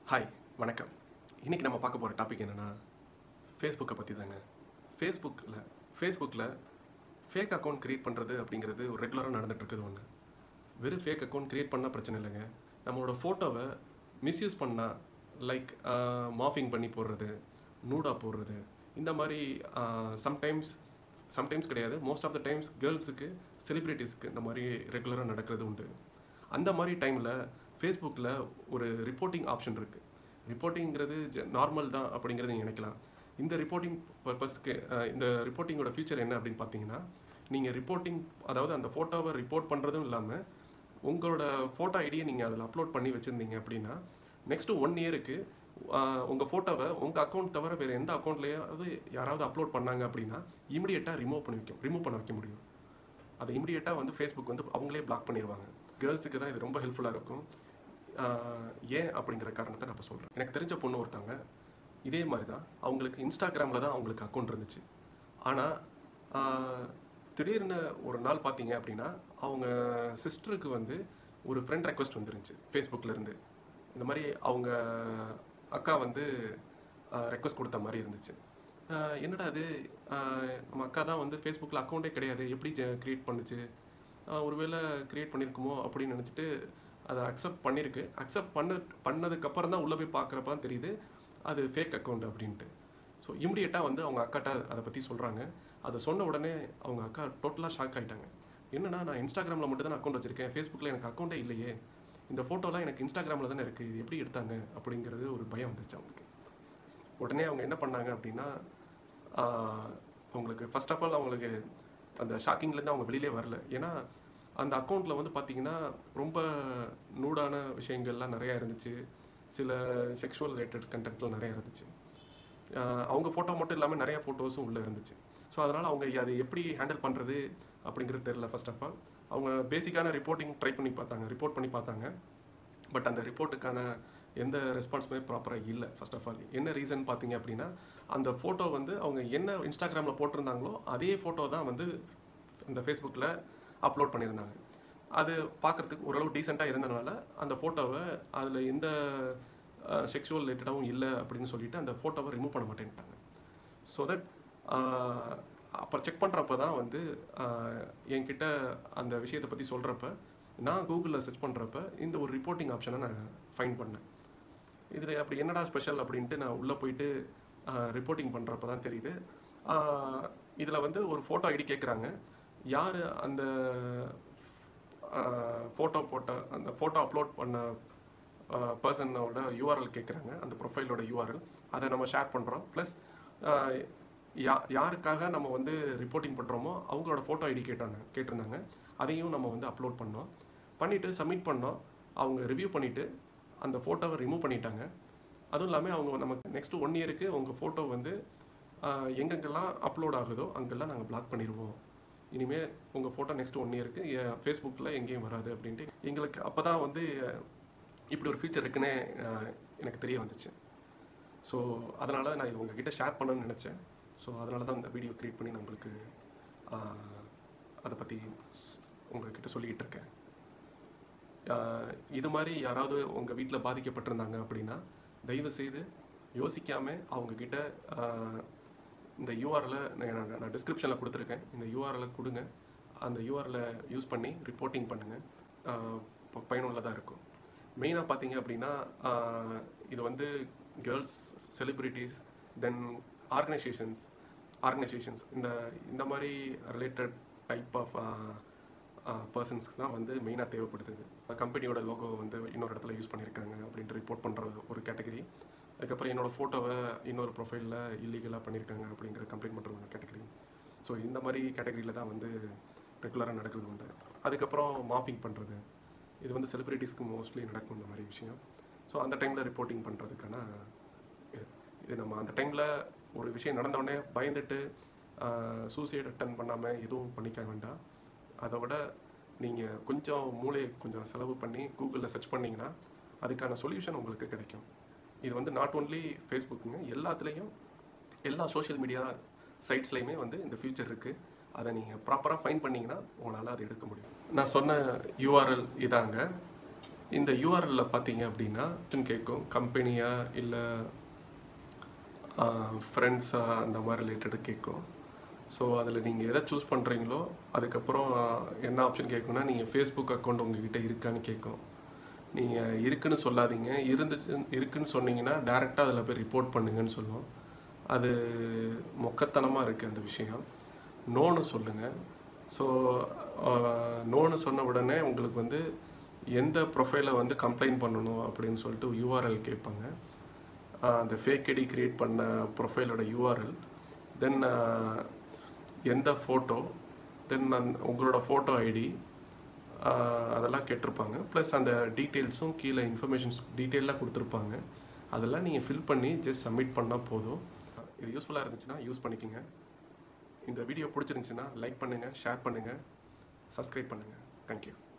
hi வணக்கம் இன்றைக்கி நம்ம பார்க்க போகிற டாபிக் என்னென்னா ஃபேஸ்புக்கை பற்றி தாங்க ஃபேஸ்புக்கில் ஃபேஸ்புக்கில் ஃபேக் அக்கௌண்ட் க்ரியேட் பண்ணுறது அப்படிங்கிறது ஒரு ரெகுலராக நடந்துட்டு இருக்குது ஒன்று வெறும் ஃபேக் அக்கௌண்ட் க்ரியேட் பண்ணால் பிரச்சனை இல்லைங்க நம்மளோட ஃபோட்டோவை மிஸ்யூஸ் பண்ணால் லைக் மாஃபிங் பண்ணி போடுறது நூடாக போடுறது இந்த மாதிரி சம்டைம்ஸ் சம்டைம்ஸ் கிடையாது மோஸ்ட் ஆஃப் த டைம்ஸ் கேர்ள்ஸுக்கு செலிப்ரிட்டிஸ்க்கு இந்த மாதிரி ரெகுலராக நடக்கிறது உண்டு அந்த மாதிரி டைமில் ஃபேஸ்புக்கில் ஒரு ரிப்போர்ட்டிங் ஆப்ஷன் இருக்குது ரிப்போர்ட்டிங்கிறது நார்மல் தான் அப்படிங்கிறது நீங்க நினைக்கலாம் இந்த ரிப்போர்ட்டிங் பர்பஸ்க்கு இந்த ரிப்போர்ட்டிங்கோட ஃபியூச்சர் என்ன அப்படின்னு பார்த்தீங்கன்னா நீங்கள் ரிப்போர்ட்டிங் அதாவது அந்த ஃபோட்டோவை ரிப்போர்ட் பண்ணுறதும் இல்லாமல் உங்களோட ஃபோட்டோ ஐடியை நீங்கள் அதில் அப்லோட் பண்ணி வச்சுருந்தீங்க அப்படின்னா நெக்ஸ்ட்டு ஒன் இயருக்கு உங்கள் ஃபோட்டோவை உங்கள் அக்கௌண்ட் தவிர வேறு எந்த அக்கௌண்ட்லேயாவது யாராவது அப்லோட் பண்ணாங்க அப்படின்னா இமிடியேட்டாக ரிமூவ் பண்ணி வைக்க ரிமூவ் பண்ண வைக்க முடியும் அதை இமிடியேட்டாக வந்து ஃபேஸ்புக் வந்து அவங்களே பிளாக் பண்ணிடுவாங்க கேர்ள்ஸுக்கு தான் இது ரொம்ப ஹெல்ப்ஃபுல்லாக இருக்கும் ஆஹ் ஏன் அப்படிங்கிற காரணத்தை நான் இப்போ சொல்கிறேன் எனக்கு தெரிஞ்ச பொண்ணு ஒருத்தவங்க இதே மாதிரி தான் அவங்களுக்கு இன்ஸ்டாகிராமில் தான் அவங்களுக்கு அக்கௌண்ட் இருந்துச்சு ஆனால் திடீர்னு ஒரு நாள் பார்த்தீங்க அப்படின்னா அவங்க சிஸ்டருக்கு வந்து ஒரு ஃப்ரெண்ட் ரெக்வஸ்ட் வந்துருந்துச்சு ஃபேஸ்புக்கில் இருந்து இந்த மாதிரி அவங்க அக்கா வந்து ரெக்வஸ்ட் கொடுத்த மாதிரி இருந்துச்சு ஆஹ் என்னடா அது ஆஹ் நம்ம அக்கா தான் வந்து ஃபேஸ்புக்கில் அக்கௌண்ட்டே கிடையாது எப்படி க்ரியேட் பண்ணுச்சு ஆஹ் ஒருவேளை க்ரியேட் பண்ணியிருக்குமோ அப்படின்னு நினச்சிட்டு அதை அக்செப்ட் பண்ணியிருக்கு அக்செப்ட் பண்ண பண்ணதுக்கப்புறம் தான் உள்ளே போய் பார்க்குறப்ப தான் தெரியுது அது ஃபேக் அக்கௌண்ட் அப்படின்ட்டு ஸோ இமிடியேட்டாக வந்து அவங்க அக்காட்ட அதை பற்றி சொல்கிறாங்க அதை சொன்ன உடனே அவங்க அக்கா டோட்டலாக ஷாக் ஆகிட்டாங்க என்னன்னா நான் இன்ஸ்டாகிராமில் மட்டும் தான் அக்கௌண்ட் வச்சிருக்கேன் ஃபேஸ்புக்கில் எனக்கு அக்கௌண்ட்டே இல்லையே இந்த ஃபோட்டோலாம் எனக்கு இன்ஸ்டாகிராமில் தானே இருக்குது இது எப்படி எடுத்தாங்க அப்படிங்கிறது ஒரு பயம் வந்துச்சு அவங்களுக்கு உடனே அவங்க என்ன பண்ணாங்க அப்படின்னா ஆஹ், அவங்களுக்கு ஃபர்ஸ்ட் ஆஃப் ஆல் அவங்களுக்கு அந்த ஷாக்கிங்லேருந்து அவங்க வெளியிலே வரல ஏன்னா அந்த அக்கௌண்ட்டில் வந்து பார்த்தீங்கன்னா ரொம்ப நூடான விஷயங்கள்லாம் நிறையா இருந்துச்சு சில செக்ஷுவல் ரிலேட்டட் கண்டென்ட்லாம் நிறையா இருந்துச்சு ஆஹ், அவங்க ஃபோட்டோ மட்டும் இல்லாமல் நிறைய ஃபோட்டோஸும் உள்ளே இருந்துச்சு ஸோ அதனால் அவங்க அதை எப்படி ஹேண்டில் பண்ணுறது அப்படிங்கிறது தெரில ஃபர்ஸ்ட் ஆஃப் ஆல் அவங்க பேசிக்கான ரிப்போர்ட்டிங் ட்ரை பண்ணி பார்த்தாங்க ரிப்போர்ட் பண்ணி பார்த்தாங்க பட் அந்த ரிப்போர்ட்டுக்கான எந்த ரெஸ்பான்ஸுமே ப்ராப்பராக இல்லை ஃபர்ஸ்ட் ஆஃப் ஆல் என்ன ரீசன் பார்த்தீங்க அப்படின்னா அந்த ஃபோட்டோ வந்து அவங்க என்ன இன்ஸ்டாகிராமில் போட்டிருந்தாங்களோ அதே ஃபோட்டோ தான் வந்து அந்த ஃபேஸ்புக்கில் அப்லோட் பண்ணியிருந்தாங்க அது பார்க்குறதுக்கு ஓரளவு டீசெண்டாக இருந்தனால அந்த ஃபோட்டோவை அதில் எந்த செக்ஷுவல் ரிலேட்டடாகவும் இல்லை அப்படின்னு சொல்லிட்டு அந்த ஃபோட்டோவை ரிமூவ் பண்ண மாட்டேன்ட்டாங்க ஸோ தட் அப்புறம் செக் பண்ணுறப்ப தான் வந்து ஆஹ், என்கிட்ட அந்த விஷயத்தை பற்றி சொல்கிறப்ப நான் கூகுளில் சர்ச் பண்ணுறப்ப இந்த ஒரு ரிப்போர்ட்டிங் ஆப்ஷனை நான் ஃபைன் பண்ணேன் இதில் அப்படி என்னடா ஸ்பெஷல் அப்படின்ட்டு நான் உள்ளே போயிட்டு ரிப்போர்ட்டிங் பண்ணுறப்ப தான் தெரியுது இதில் வந்து ஒரு ஃபோட்டோ ஐடி கேட்குறாங்க யார் அந்த ஃபோட்டோ போட்ட அந்த ஃபோட்டோ அப்லோட் பண்ண பர்சனோட யூஆர்எல் கேட்குறாங்க அந்த ப்ரொஃபைலோட யூஆர்எல் அதை நம்ம ஷேர் பண்ணுறோம் ப்ளஸ் யா யாருக்காக நம்ம வந்து ரிப்போர்ட்டிங் பண்ணுறோமோ அவங்களோட ஃபோட்டோ ஐடி கேட்டாங்க கேட்டிருந்தாங்க அதையும் நம்ம வந்து அப்லோட் பண்ணோம் பண்ணிவிட்டு சப்மிட் பண்ணோம் அவங்க ரிவ்யூ பண்ணிவிட்டு அந்த ஃபோட்டோவை ரிமூவ் பண்ணிட்டாங்க அதுவும் இல்லாமல் அவங்க நமக்கு நெக்ஸ்ட் ஒன் இயருக்கு உங்கள் ஃபோட்டோ வந்து ஆஹ், எங்கெங்கெல்லாம் அப்லோட் ஆகுதோ அங்கெல்லாம் நாங்கள் பிளாக் பண்ணிடுவோம் இனிமேல் உங்கள் ஃபோட்டோ நெக்ஸ்ட் ஒன் இயருக்கு ஃபேஸ்புக்கில் எங்கேயும் வராது அப்படின்ட்டு எங்களுக்கு அப்போ தான் வந்து அஹ், இப்படி ஒரு ஃபீச்சர் இருக்குன்னே ஆஹ், எனக்கு தெரிய வந்துச்சு ஸோ அதனால் நான் இது உங்ககிட்ட ஷேர் பண்ணணும்னு நினச்சேன் ஸோ அதனால தான் இந்த வீடியோ க்ரியேட் பண்ணி நான் உங்களுக்கு ஆஹ், அதை பற்றி உங்ககிட்ட சொல்லிக்கிட்டு இருக்கேன் ஆஹ், இது மாதிரி யாராவது உங்கள் வீட்டில் பாதிக்கப்பட்டிருந்தாங்க அப்படின்னா தயவு செய்து யோசிக்காமல் அவங்கக்கிட்ட இந்த யூஆர்எலை நான் நான் டிஸ்கிரிப்ஷனில் கொடுத்துருக்கேன் இந்த யூஆர்எலை கொடுங்க அந்த யூஆர்எலை யூஸ் பண்ணி ரிப்போர்ட்டிங் பண்ணுங்கள் பயனுள்ளதாக இருக்கும் மெயினாக பார்த்தீங்க அப்படின்னா ஆஹ், இது வந்து girls celebrities then organisations organisations இந்த இந்த மாதிரி ரிலேட்டட் டைப் ஆஃப் பர்சன்ஸ்க்கு தான் வந்து மெயினாக தேவைப்படுது கம்பெனியோட லோகோ வந்து இன்னொரு இடத்துல யூஸ் பண்ணியிருக்காங்க அப்படின்ட்டு ரிப்போர்ட் பண்ணுற ஒரு கேட்டகரி அதுக்கப்புறம் என்னோட ஃபோட்டோவை இன்னொரு ப்ரொஃபைலில் இல்லீகலாக பண்ணியிருக்காங்க அப்படிங்கிற கம்ப்ளைண்ட் பண்ணுற ஒரு கேட்டகரி ஸோ இந்த மாதிரி கேட்டகரியில் தான் வந்து ரெகுலராக நடக்கிறது உண்டு அதுக்கப்புறம் மாஃபிங் பண்ணுறது இது வந்து செலிப்ரிட்டிஸ்க்கு மோஸ்ட்லி நடக்கும் இந்த மாதிரி விஷயம் ஸோ அந்த டைமில் ரிப்போர்ட்டிங் பண்ணுறதுக்கான இது இது நம்ம அந்த டைமில் ஒரு விஷயம் நடந்தோடனே பயந்துட்டு சூசைட் அட்டன் பண்ணாமல் எதுவும் பண்ணிக்க வேண்டாம் அதை விட நீங்கள் கொஞ்சம் மூளையை கொஞ்சம் செலவு பண்ணி கூகுளில் சர்ச் பண்ணிங்கன்னா அதுக்கான சொல்யூஷன் உங்களுக்கு கிடைக்கும் இது வந்து நாட் ஓன்லி ஃபேஸ்புக்குங்க எல்லாத்துலேயும் எல்லா சோஷியல் மீடியா சைட்ஸ்லையுமே வந்து இந்த ஃபியூச்சர் இருக்குது அதை நீங்கள் ப்ராப்பராக ஃபைன் பண்ணீங்கன்னா உங்களால் அதை எடுக்க முடியும் நான் சொன்ன யூஆர்எல் இதாங்க இந்த யூஆர்எல்ல பார்த்தீங்க அப்படின்னா கேட்கும் கம்பெனியா இல்லை ஃப்ரெண்ட்ஸா அந்த மாதிரி ரிலேட்டடு கேட்கும் ஸோ அதில் நீங்கள் எதை சூஸ் பண்ணுறீங்களோ அதுக்கப்புறம் என்ன ஆப்ஷன் கேட்கும்னா நீங்கள் ஃபேஸ்புக் அக்கௌண்ட் உங்ககிட்ட இருக்கான்னு கேட்கும் நீங்கள் இருக்குன்னு சொல்லாதீங்க இருந்துச்சு இருக்குன்னு சொன்னீங்கன்னா டேரெக்டாக அதில் போய் ரிப்போர்ட் பண்ணுங்கன்னு சொல்லுவோம் அது மொக்கத்தனமாக இருக்குது அந்த விஷயம் நோன்னு சொல்லுங்கள் ஸோ நோன்னு சொன்ன உடனே உங்களுக்கு வந்து எந்த ப்ரொஃபைலை வந்து கம்ப்ளைண்ட் பண்ணணும் அப்படின்னு சொல்லிட்டு யூஆர்எல் கேட்பாங்க ஆஹ் அந்த ஃபேக் ஐடி கிரியேட் பண்ண ப்ரொஃபைலோட யூஆர்எல் தென் எந்த ஃபோட்டோ தென் உங்களோட ஃபோட்டோ ஐடி அதெல்லாம் கேட்டிருப்பாங்க ப்ளஸ் அந்த டீட்டெயில்ஸும் கீழே இன்ஃபர்மேஷன்ஸ் டீட்டெயிலாக கொடுத்துருப்பாங்க அதெல்லாம் நீங்கள் ஃபில் பண்ணி ஜஸ்ட் சப்மிட் பண்ணால் போதும் இது யூஸ்ஃபுல்லாக இருந்துச்சுன்னா யூஸ் பண்ணிக்கோங்க இந்த வீடியோ பிடிச்சிருந்துச்சுன்னா லைக் பண்ணுங்கள் ஷேர் பண்ணுங்கள் சப்ஸ்கிரைப் பண்ணுங்கள் தேங்க்யூ